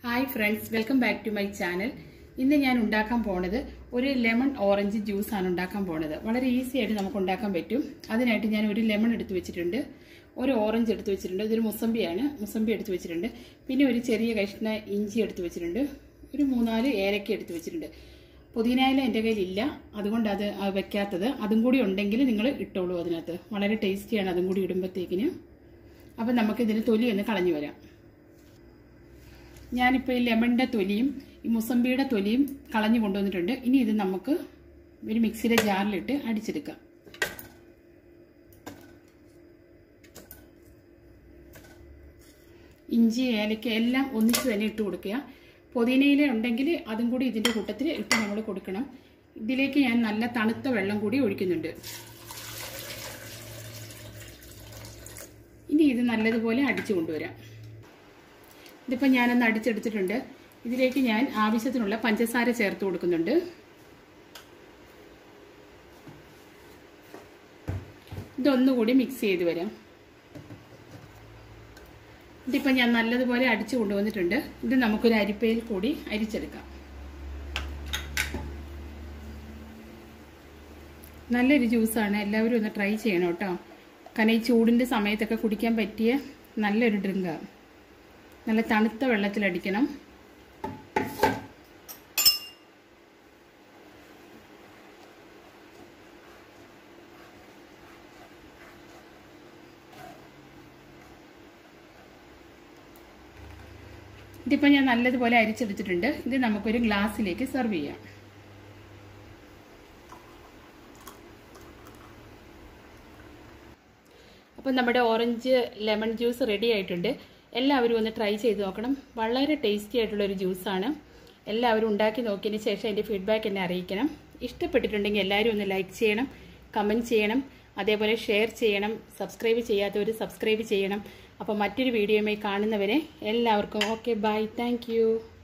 hi friends welcome back to my channel ഇന്ന് ഞാൻ ഉണ്ടാക്കാൻ പോണത് ഒരു ലെമൺ ഓറഞ്ച് ജ്യൂസ് ആണ് ഉണ്ടാക്കാൻ പോണത് വളരെ ഈസി ആയിട്ട് നമുക്ക് ഉണ്ടാക്കാൻ പറ്റും അതിനായിട്ട് ഞാൻ ഒരു ലെമൺ എടുത്ത് വെച്ചിട്ടുണ്ട് ഒരു ഓറഞ്ച് എടുത്ത് വെച്ചിട്ടുണ്ട് ഇതൊരു മുസമ്പിയാണ് മുസമ്പി എടുത്ത് വെച്ചിട്ടുണ്ട് പിന്നെ ഒരു ചെറിയ കഷ്ണ ഇഞ്ചി എടുത്ത് വെച്ചിട്ടുണ്ട് ഒരു മൂന്നാല് ഏലക്ക എടുത്ത് വെച്ചിട്ടുണ്ട് പുതിനയില എൻ്റെ കയ്യിലില്ല അതുകൊണ്ട് അത് ആ വെക്കാത്തത് അതും കൂടി ഉണ്ടെങ്കിൽ നിങ്ങൾ ഇട്ടോളൂ അതിനകത്ത് വളരെ ടേസ്റ്റിയാണ് അതും കൂടി ഇടുമ്പോഴത്തേക്കിന് അപ്പം നമുക്കിതിന് തൊലി ഒന്ന് കളഞ്ഞു വരാം ഞാനിപ്പോൾ ഈ ലെമണിൻ്റെ തൊലിയും ഈ മുസമ്പിയുടെ തൊലിയും കളഞ്ഞു കൊണ്ടുവന്നിട്ടുണ്ട് ഇനി ഇത് നമുക്ക് ഒരു മിക്സിയുടെ ജാറിലിട്ട് അടിച്ചെടുക്കാം ഇഞ്ചി ഏലക്ക എല്ലാം ഒന്നിച്ച് തന്നെ ഇട്ട് കൊടുക്കുക പുതിനയില ഉണ്ടെങ്കിൽ അതും കൂടി ഇതിൻ്റെ കൂട്ടത്തിൽ ഇട്ട് നമ്മൾ കൊടുക്കണം ഇതിലേക്ക് ഞാൻ നല്ല തണുത്ത വെള്ളം കൂടി ഒഴിക്കുന്നുണ്ട് ഇനി ഇത് നല്ലതുപോലെ അടിച്ചു കൊണ്ടുവരാം ഇതിപ്പോൾ ഞാനൊന്ന് അടിച്ചെടുത്തിട്ടുണ്ട് ഇതിലേക്ക് ഞാൻ ആവശ്യത്തിനുള്ള പഞ്ചസാര ചേർത്ത് കൊടുക്കുന്നുണ്ട് ഇതൊന്നുകൂടി മിക്സ് ചെയ്ത് വരാം ഇതിപ്പോൾ ഞാൻ നല്ലതുപോലെ അടിച്ചു കൊണ്ടുവന്നിട്ടുണ്ട് ഇത് നമുക്കൊരു അരിപ്പയിൽ കൂടി അരിച്ചെടുക്കാം നല്ലൊരു ജ്യൂസാണ് എല്ലാവരും ഒന്ന് ട്രൈ ചെയ്യണം കേട്ടോ കാരണം ഈ ചൂടിൻ്റെ സമയത്തൊക്കെ കുടിക്കാൻ പറ്റിയ നല്ലൊരു ഡ്രിങ്കാണ് നല്ല തണുത്ത വെള്ളത്തിലടിക്കണം ഇതിപ്പോൾ ഞാൻ നല്ലതുപോലെ അരിച്ചെടുത്തിട്ടുണ്ട് ഇത് നമുക്കൊരു ഗ്ലാസ്സിലേക്ക് സെർവ് ചെയ്യാം അപ്പം നമ്മുടെ ഓറഞ്ച് ലെമൺ ജ്യൂസ് റെഡി ആയിട്ടുണ്ട് എല്ലാവരും ഒന്ന് ട്രൈ ചെയ്ത് നോക്കണം വളരെ ടേസ്റ്റി ആയിട്ടുള്ള ഒരു ജ്യൂസാണ് എല്ലാവരും ഉണ്ടാക്കി നോക്കിയതിന് ശേഷം എൻ്റെ ഫീഡ്ബാക്ക് എന്നെ അറിയിക്കണം ഇഷ്ടപ്പെട്ടിട്ടുണ്ടെങ്കിൽ എല്ലാവരും ഒന്ന് ലൈക്ക് ചെയ്യണം കമൻറ്റ് ചെയ്യണം അതേപോലെ ഷെയർ ചെയ്യണം സബ്സ്ക്രൈബ് ചെയ്യാത്തവർ സബ്സ്ക്രൈബ് ചെയ്യണം അപ്പോൾ മറ്റൊരു വീഡിയോയുമായി കാണുന്നവരെ എല്ലാവർക്കും ഓക്കെ ബൈ താങ്ക്